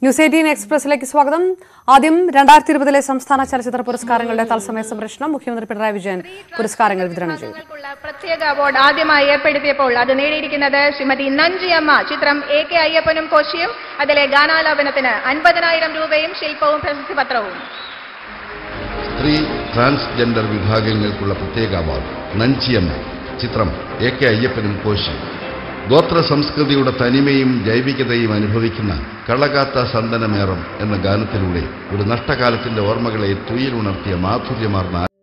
News eighteen എക്സ്പ്രസിലേക്ക് സ്വാഗതം ആദ്യം രണ്ടായിരത്തി ഇരുപതിലെ സംസ്ഥാന ചലച്ചിത്ര പുരസ്കാരങ്ങളുടെ തത്സമയ സംരക്ഷണം മുഖ്യമന്ത്രി പിണറായി വിജയൻ പുരസ്കാരങ്ങൾ വിതരണം ചെയ്തു ങ്ങൾക്കുള്ള പ്രത്യേക അവാർഡ് ആദ്യമായി ഏർപ്പെടുത്തിയപ്പോൾ അത് നേടിയിരിക്കുന്നത് ശ്രീമതി നഞ്ചിയമ്മ ചിത്രം എ കെ അയ്യപ്പനും കോശിയും അതിലെ ഗാനാലാപനത്തിന് അൻപതിനായിരം രൂപയും ശില്പവും പ്രശസ്തി പത്രവും സ്ത്രീ ട്രാൻസ്ജെൻഡർ വിഭാഗങ്ങൾക്കുള്ള പ്രത്യേക അവാർഡ് നഞ്ചിയമ്മ ചിത്രം എ കെ അയ്യപ്പനും കോശി ഗോത്ര സംസ്കൃതിയുടെ തനിമയും ജൈവികതയും അനുഭവിക്കുന്ന കളകാത്ത സന്തനമേറം എന്ന ഗാനത്തിലൂടെ ഒരു നഷ്ടകാലത്തിന്റെ ഓർമ്മകളെ തുയിലുണർത്തിയ മാധുര്യമാർന്ന ആ-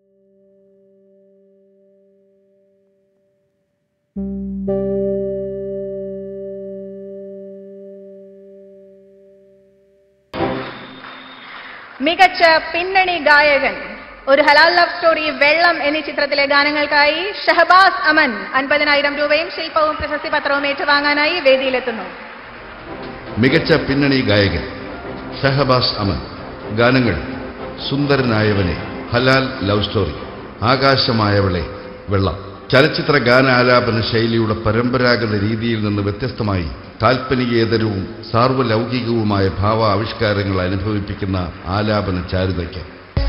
മികച്ച പിന്നണി ഗായകൻ ഒരു ഹലാൽ ലവ് സ്റ്റോറി വെള്ളം എന്നീ ചിത്രത്തിലെ ഗാനങ്ങൾക്കായി ഷഹബാസ് അമൻ അൻപതിനായിരം രൂപയും ശില്പവും പ്രശസ്തി പത്രവും ഏറ്റുവാങ്ങാനായി വേദിയിലെത്തുന്നു മികച്ച പിന്നണി ഗായകൻ ഷഹബാസ് അമൻ ഗാനങ്ങൾ സുന്ദരനായവനെ ഹലാൽ ലവ് സ്റ്റോറി ആകാശമായവളെ വെള്ളം ചലച്ചിത്ര ഗാനാലാപന ശൈലിയുടെ പരമ്പരാഗത രീതിയിൽ നിന്ന് വ്യത്യസ്തമായി കാൽപ്പനികേതരവും സാർവലൗകികവുമായ ഭാവ ആവിഷ്കാരങ്ങൾ അനുഭവിപ്പിക്കുന്ന ആലാപന ചാരുതയ്ക്ക്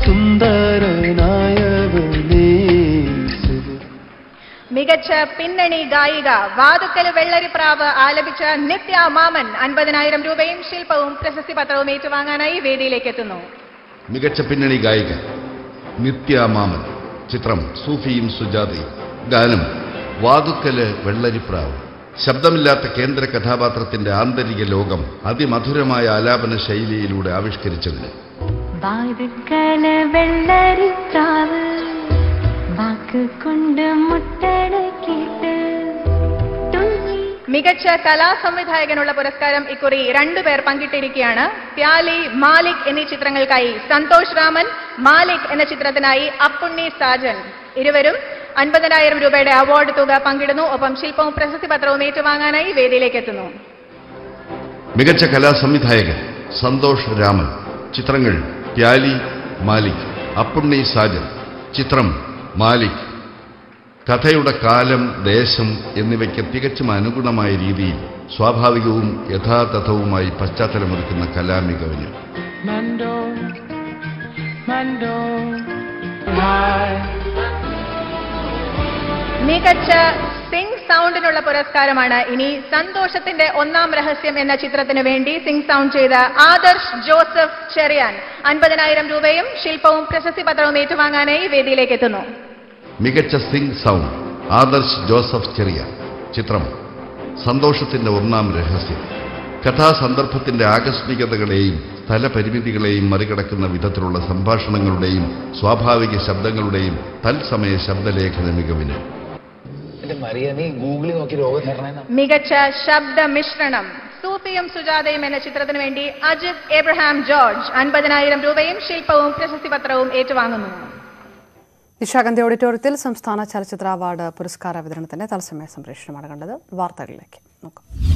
സുന്ദരനായവനേ സുഖ മികച്ച പിന്നണി ഗായിക വാതുക്കൽ വെള്ളരിപ്രാവ് ആലപിച്ച നിത്യ മാമൻ അൻപതിനായിരം രൂപയും ശില്പവും പ്രശസ്തി പത്രവും ഏറ്റുവാങ്ങാനായി വേദിയിലേക്ക് എത്തുന്നു മികച്ച പിന്നണി ഗായിക നിത്യ മാമൻ ചിത്രം സൂഫിയും സുജാതയും ഗാനം വാതുക്കല് വെള്ളരിപ്രാവ് ശബ്ദമില്ലാത്ത കേന്ദ്ര കഥാപാത്രത്തിന്റെ ആന്തരിക ലോകം അതിമധുരമായ ആലാപന ശൈലിയിലൂടെ ആവിഷ്കരിച്ചതിന് വാതുക്കല വെള്ളരിത്താവ് വാക്ക് കൊണ്ട് മുട്ടടക്കിട്ട് തുള്ളി മികച്ച കലാസംവിധായകനുള്ള പുരസ്കാരം ഇക്കുറി രണ്ടുപേർ പങ്കിട്ടിരിക്കുകയാണ് പ്യാലി മാലിക് എന്നീ ചിത്രങ്ങൾക്കായി സന്തോഷ് രാമൻ മാലിക് എന്ന ചിത്രത്തിനായി അപ്പുണ്ണി സാജൻ ഇരുവരും അൻപതിനായിരം രൂപയുടെ അവാർഡ് തുക പങ്കിടുന്നു ഒപ്പം ശില്പവും പ്രശസ്തി പത്രവും ഏറ്റുവാങ്ങാനായി വേദിയിലേക്ക് എത്തുന്നു മികച്ച കലാസംവിധായകൻ സന്തോഷ് രാമൻ ചിത്രങ്ങൾ പ്യാലി മാലിക് അപ്പുണ്ണി സാജൻ ചിത്രം മാലിക് കഥയുടെ കാലം ദേശം എന്നിവയ്ക്ക് തികച്ചും അനുഗുണമായ രീതിയിൽ സ്വാഭാവികവും യഥാതഥവുമായി പശ്ചാത്തലമൊരുക്കുന്ന കലാമികവിന് Mando, Mando, hi. മികച്ച സിംഗ് സൗണ്ടിനുള്ള പുരസ്കാരമാണ് ഇനി സന്തോഷത്തിന്റെ ഒന്നാം രഹസ്യം എന്ന ചിത്രത്തിന് വേണ്ടി സിംഗ് സൗണ്ട് ചെയ്ത ആദർശ് ജോസഫ് ചെറിയാൻ അൻപതിനായിരം രൂപയും ശില്പവും പ്രശസ്തി പത്രവും ഏറ്റുവാങ്ങാനായി വേദിയിലേക്ക് എത്തുന്നു മികച്ച സിംഗ് സൗണ്ട് ആദർശ് ജോസഫ് ചെറിയ ചിത്രം സന്തോഷത്തിന്റെ ഒന്നാം രഹസ്യം കഥാസന്ദർഭത്തിന്റെ ആകസ്മികതകളെയും സ്ഥലപരിമിതികളെയും മറികടക്കുന്ന വിധത്തിലുള്ള സംഭാഷണങ്ങളുടെയും സ്വാഭാവിക ശബ്ദങ്ങളുടെയും തത്സമയ ശബ്ദലേഖന മികവിന് എന്റെ മറിയ നീ ഗൂഗിളിൽ നോക്കി രോഗം നിർണയം മികച്ച ശബ്ദ മിശ്രണം സൂഫിയും സുജാതയും എന്ന ചിത്രത്തിന് വേണ്ടി അജിത് എബ്രഹാം ജോർജ് അൻപതിനായിരം രൂപയും ശില്പവും പ്രശസ്തി പത്രവും ഏറ്റുവാങ്ങുന്നു നിശാഗന്ധി ഓഡിറ്റോറിയത്തിൽ സംസ്ഥാന ചലച്ചിത്ര അവാർഡ് പുരസ്കാര വിതരണത്തിന്റെ തത്സമയ സംപ്രേഷണമാണ് കണ്ടത് വാർത്തകളിലേക്ക് നോക്കാം